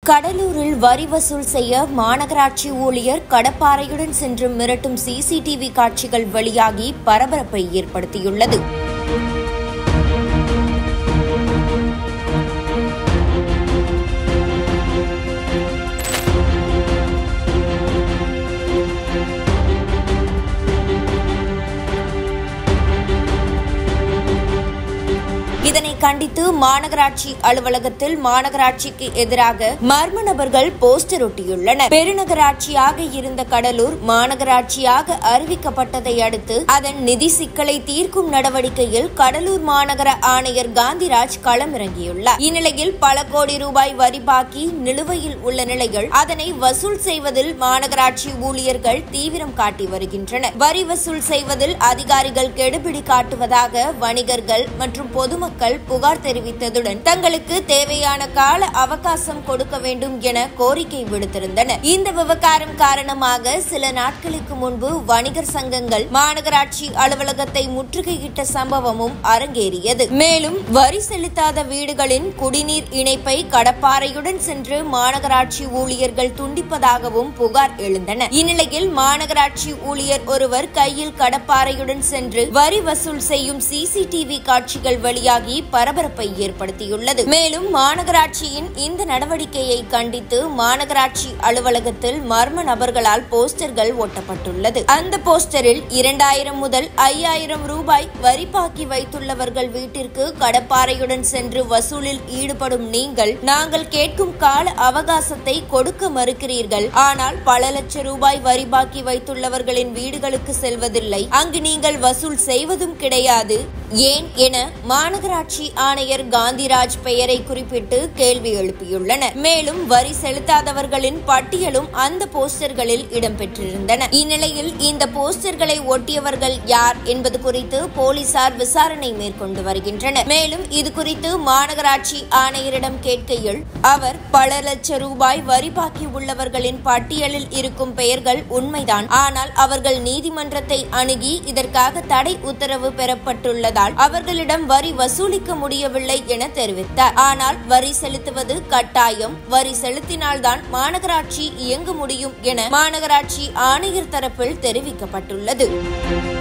கடலூரில் வரி வசூல் செய்ய மாநகராட்சி ஊழியர் கடப்பாறையுடன் சென்று மிரட்டும் சிசிடிவி காட்சிகள் வெளியாகி பரபரப்பை ஏற்படுத்தியுள்ளது இதனை கண்டித்து மாநகராட்சி அலுவலகத்தில் மாநகராட்சிக்கு எதிராக மர்ம நபர்கள் போஸ்டர் ஒட்டியுள்ளனர் பெருநகராட்சியாக இருந்த கடலூர் மாநகராட்சியாக அறிவிக்கப்பட்டதை அடுத்து அதன் நிதி சிக்கலை தீர்க்கும் நடவடிக்கையில் கடலூர் மாநகர ஆணையர் காந்திராஜ் களமிறங்கியுள்ளார் இந்நிலையில் பல கோடி ரூபாய் வரி பாக்கி நிலுவையில் உள்ள நிலையில் அதனை வசூல் செய்வதில் மாநகராட்சி ஊழியர்கள் தீவிரம் காட்டி வருகின்றனர் வரி வசூல் செய்வதில் அதிகாரிகள் கெடுபிடி காட்டுவதாக வணிகர்கள் மற்றும் பொதுமக்கள் புகார் தெரிவித்ததுடன் தங்களுக்கு தேவையான கால அவகாசம் கொடுக்க வேண்டும் என கோரிக்கை விடுத்திருந்தனர் இந்த விவகாரம் காரணமாக சில நாட்களுக்கு முன்பு வணிகர் சங்கங்கள் மாநகராட்சி அலுவலகத்தை முற்றுகையிட்ட சம்பவமும் அரங்கேறியது மேலும் வரி செலுத்தாத வீடுகளின் குடிநீர் இணைப்பை கடப்பாறையுடன் சென்று மாநகராட்சி ஊழியர்கள் துண்டிப்பதாகவும் புகார் எழுந்தன இந்நிலையில் மாநகராட்சி ஊழியர் ஒருவர் கையில் கடப்பாறையுடன் சென்று வரி வசூல் செய்யும் சிசிடிவி காட்சிகள் வெளியாகி பரபரப்பை ஏற்படுத்தியுள்ளது மேலும் மாநகராட்சியின் இந்த நடவடிக்கையை கண்டித்து மாநகராட்சி அலுவலகத்தில் மர்ம நபர்களால் போஸ்டர்கள் ஒட்டப்பட்டுள்ளது அந்த போஸ்டரில் இரண்டாயிரம் முதல் ஐயாயிரம் ரூபாய் வரி பாக்கி வைத்துள்ளவர்கள் வீட்டிற்கு கடப்பாறையுடன் சென்று வசூலில் ஈடுபடும் நீங்கள் நாங்கள் கேட்கும் கால அவகாசத்தை கொடுக்க மறுக்கிறீர்கள் ஆனால் பல லட்சம் ரூபாய் வரி பாக்கி வைத்துள்ளவர்களின் வீடுகளுக்கு செல்வதில்லை அங்கு நீங்கள் வசூல் செய்வதும் கிடையாது ஏன் என மாநகராட்சி ஆணையர் காந்திராஜ் பெயரை குறிப்பிட்டு கேள்வி எழுப்பியுள்ளனர் மேலும் வரி செலுத்தாதவர்களின் பட்டியலும் அந்த போஸ்டர்களில் இடம்பெற்றிருந்தன இந்நிலையில் இந்த போஸ்டர்களை ஒட்டியவர்கள் யார் என்பது குறித்து போலீசார் விசாரணை மேற்கொண்டு வருகின்றனர் மேலும் இது குறித்து மாநகராட்சி ஆணையரிடம் கேட்கையில் அவர் பல லட்சம் ரூபாய் வரி பாக்கி உள்ளவர்களின் பட்டியலில் இருக்கும் பெயர்கள் உண்மைதான் ஆனால் அவர்கள் நீதிமன்றத்தை அணுகி இதற்காக தடை உத்தரவு பெறப்பட்டுள்ளதால் அவர்களிடம் வரி வசூலிக்க முடியவில்லை என தெரிவித்தார் ஆனால் வரி செலுத்துவது கட்டாயம் வரி செலுத்தினால்தான் மாநகராட்சி இயங்க முடியும் என மாநகராட்சி ஆணையர் தரப்பில் தெரிவிக்கப்பட்டுள்ளது